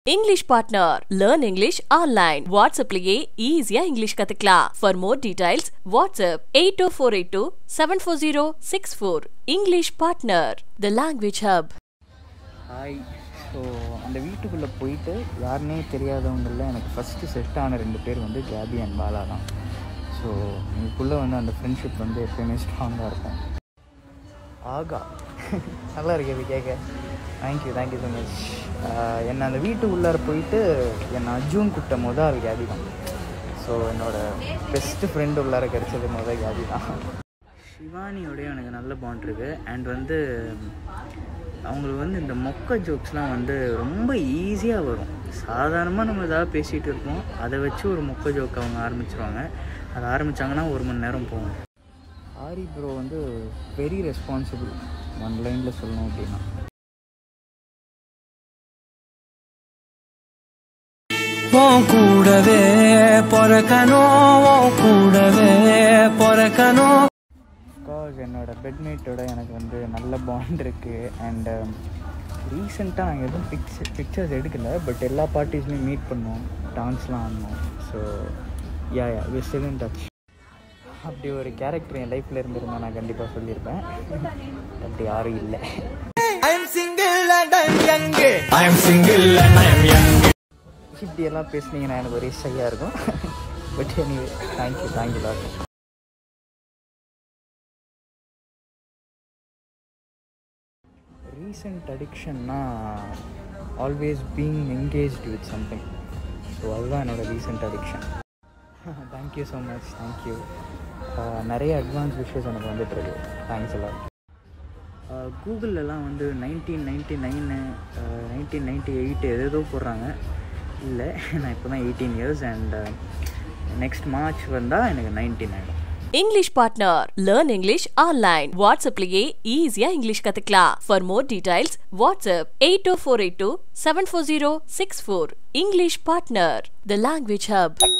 English partner learn English online வாட்ஸ்அப்லயே ஈஸியா English கத்துக்கலாம் for more details WhatsApp eight two four eight two seven four zero six four English partner the language hub hi so அந்த வீட்டுக்குள்ளே போயிட்டு யாருனே தெரியாதவங்களில் எனக்கு first set ஆன ரெண்டு பேர் வந்து கேபி அண்ட் பாலா தான் ஸோ எனக்குள்ளே வந்து அந்த ஃப்ரெண்ட்ஷிப் வந்து எப்பயுமே ஸ்ட்ராங்காக இருக்கும் ஆகா நல்லா இருக்கு இது கேட்க தேங்க்யூ தேங்க்யூ ஸோ மச் என்னை அந்த வீட்டு உள்ளார போயிட்டு என்னை அர்ஜுன் கூப்பிட்ட மொதல் அது கேபி தான் ஸோ என்னோடய பெஸ்ட்டு ஃப்ரெண்டு உள்ளார கிடச்சது மொதல் கேபி தான் சிவானியோடய எனக்கு நல்ல பாண்ட் இருக்குது அண்ட் வந்து அவங்களுக்கு வந்து இந்த மொக்க ஜோக்ஸ்லாம் வந்து ரொம்ப ஈஸியாக வரும் சாதாரணமாக நம்ம ஏதாவது பேசிகிட்டு இருப்போம் அதை வச்சு ஒரு மொக்க ஜோக் அவங்க ஆரம்பிச்சிருவாங்க அதை ஆரம்பித்தாங்கன்னா ஒரு மணி நேரம் போகும் ஆரி ப்ரோ வந்து வெரி ரெஸ்பான்சிபிள் ஒன் லைனில் சொல்லணும் அப்படின்னா உன் கூடவே பிறக்கணும் உன் கூடவே பிறக்கணும் பிகாஸ் என்னோட பெட்மேட்டோட எனக்கு வந்து நல்ல பாண்ட் இருக்குது அண்டு ரீசெண்டாக நாங்கள் எதுவும் பிக்சர் பிக்சர்ஸ் எடுக்கல பட் எல்லா பார்ட்டிஸ்லையும் மீட் பண்ணோம் டான்ஸ்லாம் ஆடினோம் so yeah yeah we still in touch அப்படி ஒரு கேரக்டர் என் லைஃப்பில் இருந்திருந்தா நான் கண்டிப்பாக சொல்லியிருப்பேன் அப்படி யாரும் இல்லை I am single and I am young I am single and I am young இப்படியெல்லாம் பேசுனீங்கன்னா எனக்கு ஒரே ஷையாக இருக்கும் but anyway thank you thank you doctor recent அடிக்ஷன்னா always being engaged with something so அதுதான் என்னோட recent addiction thank you so much thank you நிறைய அட்வான்ஸ் விஷஸ் எனக்கு வந்துட்டுருக்கு தேங்க்ஸ் எல்லாம் கூகுளெலாம் வந்து nineteen ninety nine nineteen ninety eight எதோ போடுறாங்க இல்லை நான் இப்போ தான் eighteen years and next March வந்தால் எனக்கு நைன்டீன் ஆகிடும் English partner learn English online வாட்ஸ்அப்லயே ஈஸியா இங்கிலீஷ் கத்துக்கலாம் for more details WhatsApp eight two four eight two seven four zero six four English partner the language hub